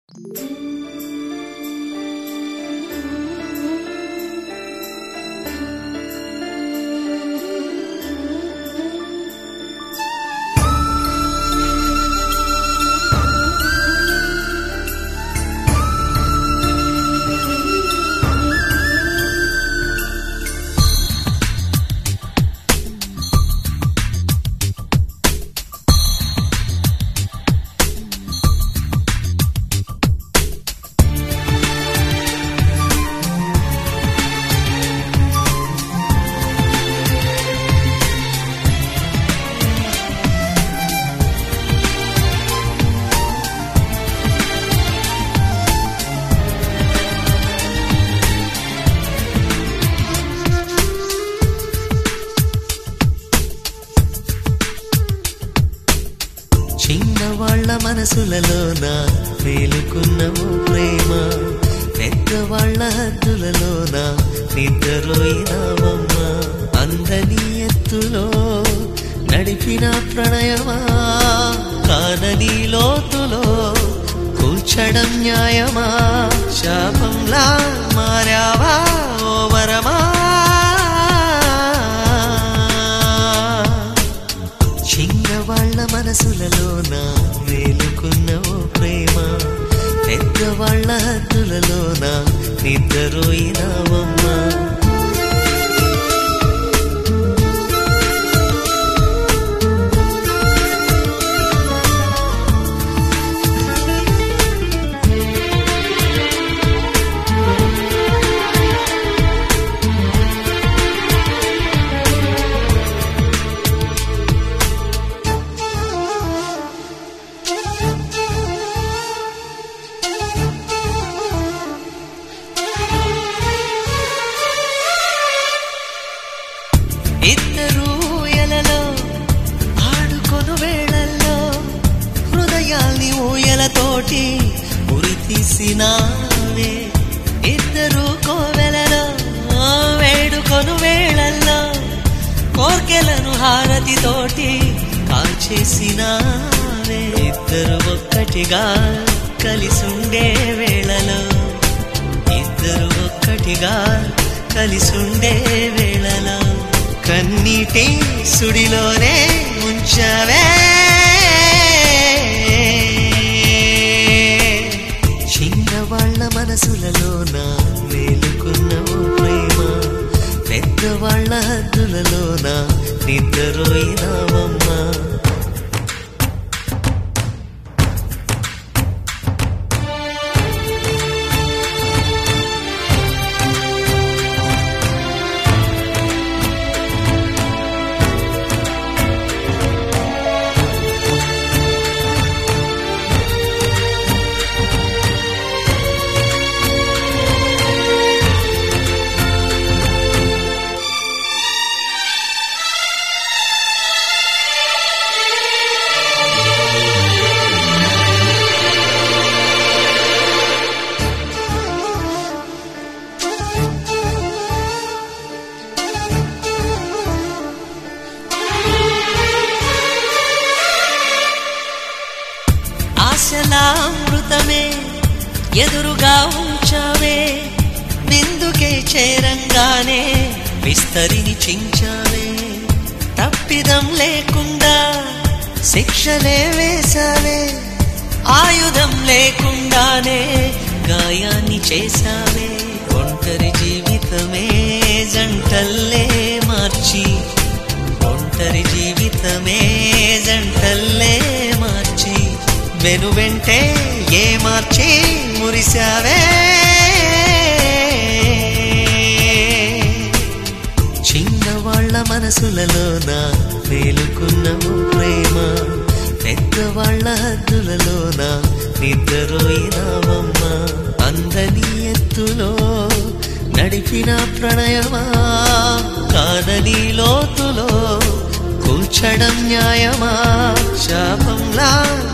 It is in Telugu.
చిన్నవాళ్ల మనసులలోన మేలుకున్నవు ప్రేమ పెద్దవాళ్ల హద్దులలోన నిద్రపోయినావమ్మ అందని ఎత్తులో నడిపిన ప్రణయమా కానని లోతులో కూర్చడం న్యాయమా శాపంలా మారావా ఓ వరమా చిన్నవాళ్ల మనసులలోన మేలుకున్నవో ప్రేమ పెద్దవాళ్ల హద్దులలోన నిద్రపోయినావమ్మా ఇద్దరు ఎలలో ఆడుకొను వేళల్లో హృదయాల్ని ఊయలతోటి ఉరి తీసినావే ఇద్దరు కోవెలలో వేడుకొను వేళల్లో కోర్కెలను హారతితోటి కాల్చేసినావే ఇద్దరు ఒక్కటిగా కలిసుండే వేళలో ఇద్దరు ఒక్కటిగా కలిసుండే వేళలో కన్నీటి సుడిలోనే ముంచవే చిన్నవాళ్ల మనసులలోన మేలుకున్నవు ప్రేమ పెద్దవాళ్ల హద్దులలోన నిద్రపోయినావమ్మా ఆశలా అమృతమే ఎదురుగా ఉంచావే నిందుకే చేరంగానే విస్తరిని చించావే తప్పిదం లేకుండా శిక్షలే వేశావే ఆయుధం లేకుండానే గాయాన్ని చేశావే ఒంటరి జీవితమే జంటల్లే మార్చి ఒంటరి జీవితమే జంటల్లే మార్చి వెను వెంటే ఏ మార్చి మురిశావే చిన్నవాళ్ల మనసులలోన మేలుకున్నవు ప్రేమ పెద్దవాళ్ల హద్దులలోన నిద్రపోయినావమ్మా అందని ఎత్తులో నడిపిన ప్రణయమా కానని లోతులో కూర్చడం న్యాయమా శాపంలా